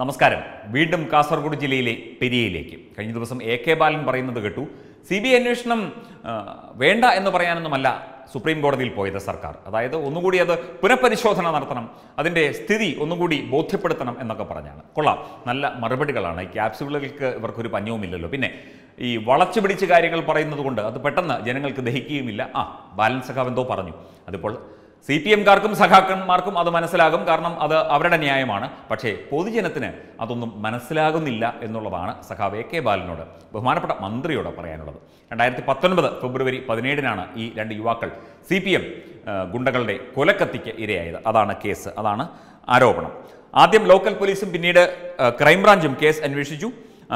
നമസ്കാരം വീണ്ടും കാസർഗോഡ് ജില്ലയിലെ പെരിയയിലേക്ക് കഴിഞ്ഞ ദിവസം എ കെ ബാലൻ പറയുന്നത് കേട്ടു സി ബി ഐ അന്വേഷണം ആ, വേണ്ട എന്ന് പറയാനൊന്നുമല്ല സുപ്രീം കോടതിയിൽ പോയത് സർക്കാർ അതായത് ഒന്നുകൂടി അത് പുനഃപരിശോധന നടത്തണം അതിൻ്റെ സ്ഥിതി ഒന്നുകൂടി ബോധ്യപ്പെടുത്തണം എന്നൊക്കെ പറഞ്ഞാണ് കൊള്ളാം നല്ല മറുപടികളാണ് ഈ ക്യാപ്സുകൾക്ക് ഇവർക്കൊരു പഞ്ഞവുമില്ലല്ലോ പിന്നെ ഈ വളച്ചു പിടിച്ച് കാര്യങ്ങൾ പറയുന്നത് കൊണ്ട് അത് പെട്ടെന്ന് ജനങ്ങൾക്ക് ദഹിക്കുകയുമില്ല ആ ബാലൻ സഖാവ് എന്തോ പറഞ്ഞു അതിപ്പോൾ സി പി എംകാർക്കും സഖാക്കന്മാർക്കും അത് മനസ്സിലാകും കാരണം അത് അവരുടെ ന്യായമാണ് പക്ഷേ പൊതുജനത്തിന് അതൊന്നും മനസ്സിലാകുന്നില്ല എന്നുള്ളതാണ് സഖാവ് എ കെ ബാലനോട് ബഹുമാനപ്പെട്ട മന്ത്രിയോട് പറയാനുള്ളത് രണ്ടായിരത്തി പത്തൊൻപത് ഫെബ്രുവരി പതിനേഴിനാണ് ഈ രണ്ട് യുവാക്കൾ സി പി എം ഗുണ്ടകളുടെ കൊലക്കത്തിക്ക് ഇരയായത് അതാണ് കേസ് അതാണ് ആരോപണം ആദ്യം ലോക്കൽ പോലീസും പിന്നീട് ആ, ക്രൈംബ്രാഞ്ചും കേസ് അന്വേഷിച്ചു ആ,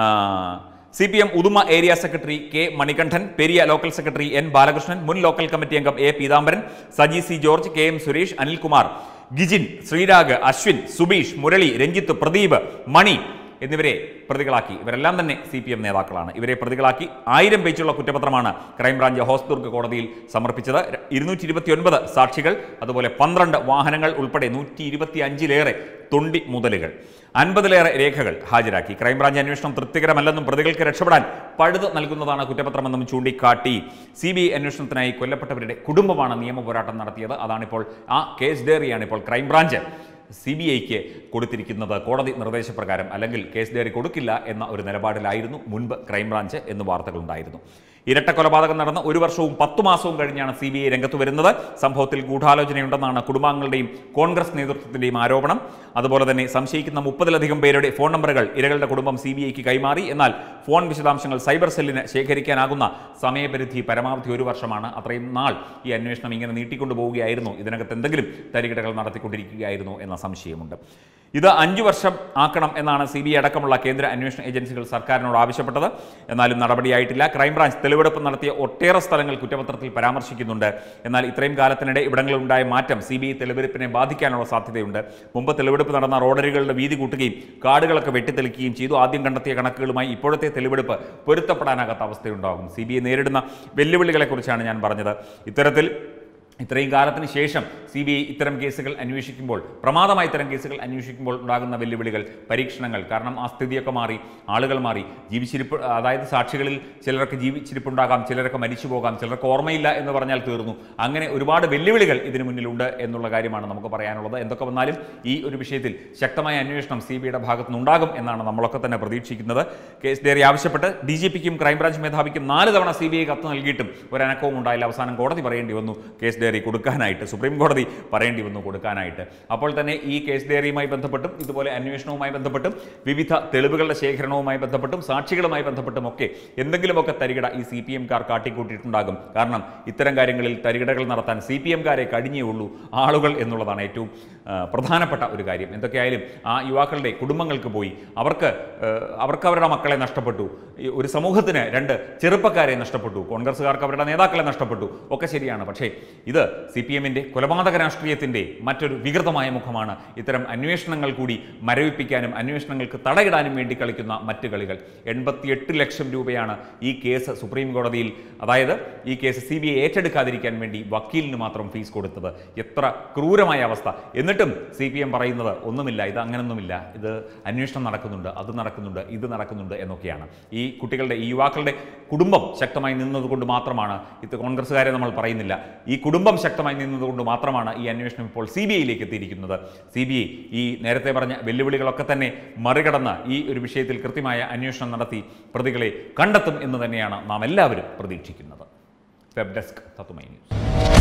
C P M Uduma area secretary K Manikandan Periya local secretary N Balakrishnan മുൻ ലോക്കൽ കമ്മിറ്റി അംഗം A Peethambaran Saji C George K M Suresh Anilkumar Gijin Sreerag Ashwin Subeesh Murali Ranjith Pradeep Mani എന്നിവരെ പ്രതികളാക്കി ഇവരെല്ലാം തന്നെ സി പി എം നേതാക്കളാണ് ഇവരെ പ്രതികളാക്കി ആയിരം പേജുള്ള കുറ്റപത്രമാണ് ക്രൈംബ്രാഞ്ച് ഹോസ്ദുർഗ് കോടതിയിൽ സമർപ്പിച്ചത് ഇരുന്നൂറ്റി ഇരുപത്തിയൊൻപത് സാക്ഷികൾ അതുപോലെ പന്ത്രണ്ട് വാഹനങ്ങൾ ഉൾപ്പെടെ നൂറ്റി ഇരുപത്തി അഞ്ചിലേറെ തൊണ്ടി മുതലുകൾ അൻപതിലേറെ രേഖകൾ ഹാജരാക്കി ക്രൈംബ്രാഞ്ച് അന്വേഷണം തൃപ്തികരമല്ലെന്നും പ്രതികൾക്ക് രക്ഷപ്പെടാൻ പഴുത് നൽകുന്നതാണ് കുറ്റപത്രമെന്നും ചൂണ്ടിക്കാട്ടി സി ബി ഐ അന്വേഷണത്തിനായി കൊല്ലപ്പെട്ടവരുടെ കുടുംബമാണ് നിയമ പോരാട്ടം നടത്തിയത് അതാണിപ്പോൾ ആ കേസ് ഡയറിയാണ് ഇപ്പോൾ ക്രൈംബ്രാഞ്ച് സി ബി ഐക്ക് കൊടുത്തിരിക്കുന്നത് കോടതി നിർദ്ദേശപ്രകാരം അല്ലെങ്കിൽ കേസ് ഡയറി കൊടുക്കില്ല എന്ന ഒരു നിലപാടിലായിരുന്നു മുൻപ് ക്രൈംബ്രാഞ്ച് എന്ന് വാർത്തകളുണ്ടായിരുന്നു ഇരട്ട കൊലപാതകം നടന്ന് ഒരു വർഷവും പത്തു മാസവും കഴിഞ്ഞാണ് സി ബി ഐ രംഗത്ത് വരുന്നത് സംഭവത്തിൽ ഗൂഢാലോചനയുണ്ടെന്നാണ് കുടുംബാംഗങ്ങളുടെയും കോൺഗ്രസ് നേതൃത്വത്തിന്റെയും ആരോപണം അതുപോലെ തന്നെ സംശയിക്കുന്ന മുപ്പതിലധികം പേരുടെ ഫോൺ നമ്പറുകൾ ഇരകളുടെ കുടുംബം സി ബി ഐക്ക് കൈമാറി എന്നാൽ ഫോൺ വിശദാംശങ്ങൾ സൈബർ സെല്ലിന് ശേഖരിക്കാനാകുന്ന സമയപരിധി പരമാവധി ഒരു വർഷമാണ് അത്രയും നാൾ ഈ അന്വേഷണം ഇങ്ങനെ നീട്ടിക്കൊണ്ടു പോവുകയായിരുന്നു ഇതിനകത്ത് എന്തെങ്കിലും തരികിടകൾ നടത്തിക്കൊണ്ടിരിക്കുകയായിരുന്നു എന്ന സംശയമുണ്ട് ഇത് അഞ്ചു വർഷം ആക്കണം എന്നാണ് സി ബി ഐ അടക്കമുള്ള കേന്ദ്ര അന്വേഷണ ഏജൻസികൾ സർക്കാരിനോട് ആവശ്യപ്പെട്ടത് എന്നാലും നടപടിയായിട്ടില്ല ക്രൈംബ്രാഞ്ച് തെളിവെടുപ്പ് നടത്തിയ ഒട്ടേറെ സ്ഥലങ്ങൾ കുറ്റപത്രത്തിൽ പരാമർശിക്കുന്നുണ്ട് എന്നാൽ ഇത്രയും കാലത്തിനിടെ ഇവിടങ്ങളിൽ ഉണ്ടായ മാറ്റം സി ബി ഐ തെളിവെടുപ്പിനെ ബാധിക്കാനുള്ള സാധ്യതയുണ്ട് മുമ്പ് തെളിവെടുപ്പ് നടന്ന റോഡരികളുടെ വീതി കൂട്ടുകയും കാടുകളൊക്കെ വെട്ടിത്തെളിക്കുകയും ചെയ്തു ആദ്യം കണ്ടെത്തിയ കണക്കുകളുമായി ഇപ്പോഴത്തെ തെളിവെടുപ്പ് പൊരുത്തപ്പെടാനാകാത്ത അവസ്ഥയുണ്ടാകും സി ബി ഐ നേരിടുന്ന വെല്ലുവിളികളെക്കുറിച്ചാണ് ഞാൻ പറഞ്ഞത് ഇത്തരത്തിൽ ഇത്രയും കാലത്തിന് ശേഷം സി ബി ഐ ഇത്തരം കേസുകൾ അന്വേഷിക്കുമ്പോൾ പ്രമാദമായ ഇത്തരം കേസുകൾ അന്വേഷിക്കുമ്പോൾ ഉണ്ടാകുന്ന വെല്ലുവിളികൾ പരീക്ഷണങ്ങൾ കാരണം ആ സ്ഥിതിയൊക്കെ മാറി ആളുകൾ മാറി ജീവിച്ചിരിപ്പ് അതായത് സാക്ഷികളിൽ ചിലർക്ക് ജീവിച്ചിരിപ്പുണ്ടാകാം ചിലരൊക്കെ മരിച്ചു പോകാം ചിലർക്ക് ഓർമ്മയില്ല എന്ന് പറഞ്ഞാൽ തീർന്നു അങ്ങനെ ഒരുപാട് വെല്ലുവിളികൾ ഇതിനു മുന്നിലുണ്ട് എന്നുള്ള കാര്യമാണ് നമുക്ക് പറയാനുള്ളത് എന്തൊക്കെ വന്നാലും ഈ ഒരു വിഷയത്തിൽ ശക്തമായ അന്വേഷണം സി ബി ഐയുടെ ഭാഗത്തു നിന്നുണ്ടാകും എന്നാണ് നമ്മളൊക്കെ തന്നെ പ്രതീക്ഷിക്കുന്നത് കേസ് ഡയറി ആവശ്യപ്പെട്ട് ഡി ജി പിക്കും ക്രൈംബ്രാഞ്ച് മേധാവിക്കും നാല് തവണ സി ബി ഐ കത്ത് നൽകിയിട്ടും ഒരനക്കവും ഉണ്ടായില്ല അവസാനം കോടതി പറയേണ്ടി വന്നു കേസ് ഡയറി കൊടുക്കാനായിട്ട് സുപ്രീം കോടതി പറയേണ്ടി വന്നു കൊടുക്കാനായിട്ട് അപ്പോൾ തന്നെ ഈ കേസ് ഡയറിയുമായി ബന്ധപ്പെട്ടും ഇതുപോലെ അന്വേഷണവുമായി ബന്ധപ്പെട്ടും വിവിധ തെളിവുകളുടെ ശേഖരണവുമായി ബന്ധപ്പെട്ടും സാക്ഷികളുമായി ബന്ധപ്പെട്ടും ഒക്കെ എന്തെങ്കിലുമൊക്കെ തരികിട ഈ സി പി എംകാർ കാട്ടിക്കൂട്ടിയിട്ടുണ്ടാകും കാരണം ഇത്തരം കാര്യങ്ങളിൽ തരികിടകൾ നടത്താൻ സി പി എംകാരെ കഴിഞ്ഞേ ഉള്ളൂ ആളുകൾ എന്നുള്ളതാണ് ഏറ്റവും ആ, പ്രധാനപ്പെട്ട ഒരു കാര്യം എന്തൊക്കെയായാലും ആ യുവാക്കളുടെ കുടുംബങ്ങൾക്ക് പോയി അവർക്ക് ആ, അവർക്ക് അവരുടെ മക്കളെ നഷ്ടപ്പെട്ടു ഈ ഒരു സമൂഹത്തിന് രണ്ട് ചെറുപ്പക്കാരെ നഷ്ടപ്പെട്ടു കോൺഗ്രസ്സുകാർക്ക് അവരുടെ നേതാക്കളെ നഷ്ടപ്പെട്ടു ഒക്കെ ശരിയാണ് പക്ഷേ ഇത് സി പി എമ്മിൻ്റെ കൊലപാതക രാഷ്ട്രീയത്തിൻ്റെ മറ്റൊരു വികൃതമായ മുഖമാണ് ഇത്തരം അന്വേഷണങ്ങൾ കൂടി മരവിപ്പിക്കാനും അന്വേഷണങ്ങൾക്ക് തടയിടാനും വേണ്ടി കളിക്കുന്ന മറ്റ് കളികൾ എൺപത്തിയെട്ട് ലക്ഷം രൂപയാണ് ഈ കേസ് സുപ്രീം കോടതിയിൽ അതായത് ഈ കേസ് സി ബി ഐ ഏറ്റെടുക്കാതിരിക്കാൻ വേണ്ടി വക്കീലിന് മാത്രം ഫീസ് കൊടുത്തത് എത്ര ക്രൂരമായ അവസ്ഥ എന്നിട്ടും സി പി എം പറയുന്നത് ഒന്നുമില്ല ഇത് അങ്ങനൊന്നുമില്ല ഇത് അന്വേഷണം നടക്കുന്നുണ്ട് അത് നടക്കുന്നുണ്ട് ഇത് നടക്കുന്നുണ്ട് എന്നൊക്കെയാണ് ഈ കുട്ടികളുടെ ഈ യുവാക്കളുടെ കുടുംബം ശക്തമായി നിന്നതുകൊണ്ട് മാത്രമാണ് ഇത് കോൺഗ്രസ്സുകാരെ നമ്മൾ പറയുന്നില്ല ഈ കുടുംബം ശക്തമായി നിന്നതുകൊണ്ട് മാത്രമാണ് ഈ അന്വേഷണം ഇപ്പോൾ സി ബി ഐയിലേക്ക് എത്തിയിരിക്കുന്നത് സി ബി ഐ ഈ നേരത്തെ പറഞ്ഞ വെല്ലുവിളികളൊക്കെ തന്നെ മറികടന്ന് ഈ ഒരു വിഷയത്തിൽ കൃത്യമായ അന്വേഷണം നടത്തി പ്രതികളെ കണ്ടെത്തും എന്ന് തന്നെയാണ് നാം എല്ലാവരും പ്രതീക്ഷിക്കുന്നത് വെബ് ഡെസ്ക് തത്തുമൈ ന്യൂസ്